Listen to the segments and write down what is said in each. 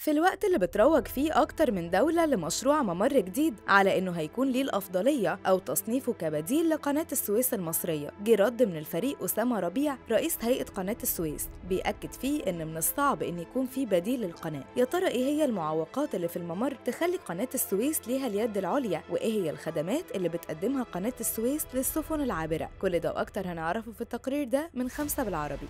في الوقت اللي بتروج فيه أكتر من دولة لمشروع ممر جديد على إنه هيكون ليه الأفضلية أو تصنيفه كبديل لقناة السويس المصرية جه رد من الفريق أسامة ربيع رئيس هيئة قناة السويس بيأكد فيه إن من الصعب إن يكون في بديل للقناة يا ترى إيه هي المعوقات اللي في الممر تخلي قناة السويس ليها اليد العليا وإيه هي الخدمات اللي بتقدمها قناة السويس للسفن العابرة كل ده وأكتر هنعرفه في التقرير ده من خمسة بالعربي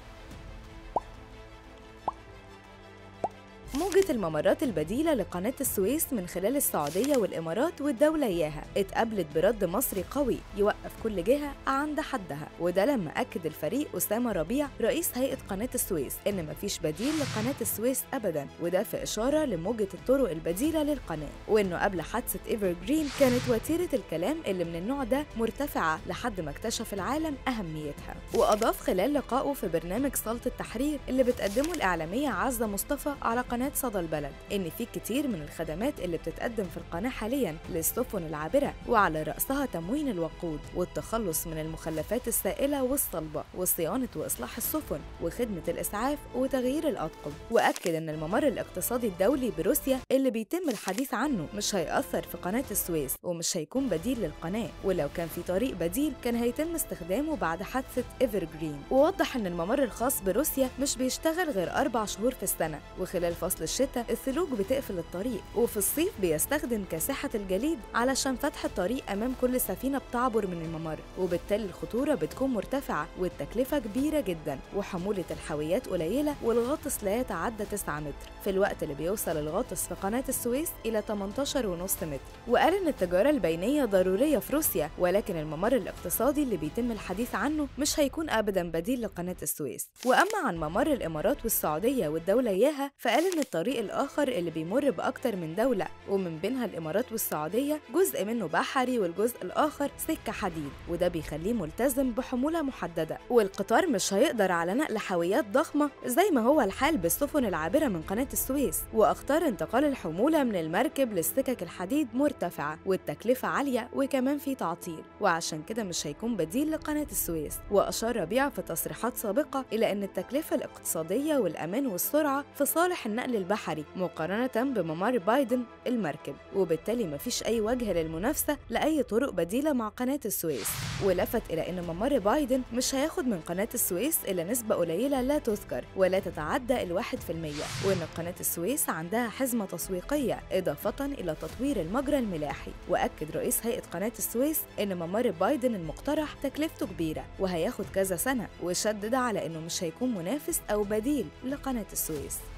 موجة الممرات البديلة لقناة السويس من خلال السعودية والإمارات والدولة إياها اتقابلت برد مصري قوي يوقف كل جهة عند حدها وده لما أكد الفريق أسامة ربيع رئيس هيئة قناة السويس إن مفيش بديل لقناة السويس أبدا وده في إشارة لموجة الطرق البديلة للقناة وإنه قبل حادثة إيفر جرين كانت وتيرة الكلام اللي من النوع ده مرتفعة لحد ما اكتشف العالم أهميتها وأضاف خلال لقائه في برنامج صالة التحرير اللي بتقدمه الإعلامية عزة مصطفى على قناة قناة صدى البلد إن في كتير من الخدمات اللي بتتقدم في القناة حاليا للسفن العابرة وعلى رأسها تموين الوقود والتخلص من المخلفات السائلة والصلبة وصيانة وإصلاح السفن وخدمة الإسعاف وتغيير الأطقم وأكد إن الممر الاقتصادي الدولي بروسيا اللي بيتم الحديث عنه مش هيأثر في قناة السويس ومش هيكون بديل للقناة ولو كان في طريق بديل كان هيتم استخدامه بعد حادثة إيفر جرين ووضح إن الممر الخاص بروسيا مش بيشتغل غير أربع شهور في السنة وخلال فصل الشتاء الثلوج بتقفل الطريق وفي الصيف بيستخدم كاسحة الجليد علشان فتح الطريق أمام كل سفينة بتعبر من الممر وبالتالي الخطورة بتكون مرتفعة والتكلفة كبيرة جدا وحمولة الحاويات قليلة والغطس لا يتعدى 9 متر في الوقت اللي بيوصل الغطس في قناة السويس إلى 18.5 متر وقال إن التجارة البينية ضرورية في روسيا ولكن الممر الاقتصادي اللي بيتم الحديث عنه مش هيكون أبدا بديل لقناة السويس وأما عن ممر الإمارات والسعودية والدولة إياها فقال إن الطريق الآخر اللي بيمر بأكتر من دولة ومن بينها الإمارات والسعودية جزء منه بحري والجزء الآخر سكة حديد وده بيخليه ملتزم بحمولة محددة والقطار مش هيقدر على نقل حاويات ضخمة زي ما هو الحال بالسفن العابرة من قناة السويس وأخطار انتقال الحمولة من المركب للسكك الحديد مرتفعة والتكلفة عالية وكمان في تعطيل وعشان كده مش هيكون بديل لقناة السويس وأشار ربيع في تصريحات سابقة إلى أن التكلفة الاقتصادية والأمان والسرعة في صالح النقل البحري مقارنة بممر بايدن المركب وبالتالي مفيش أي وجه للمنافسة لأي طرق بديلة مع قناة السويس ولفت إلى أن ممر بايدن مش هياخد من قناة السويس إلا نسبة قليلة لا تذكر ولا تتعدى الواحد في المية وأن قناة السويس عندها حزمة تسويقية إضافة إلى تطوير المجرى الملاحي وأكد رئيس هيئة قناة السويس أن ممر بايدن المقترح تكلفته كبيرة وهياخد كذا سنة وشدد على أنه مش هيكون منافس أو بديل لقناة السويس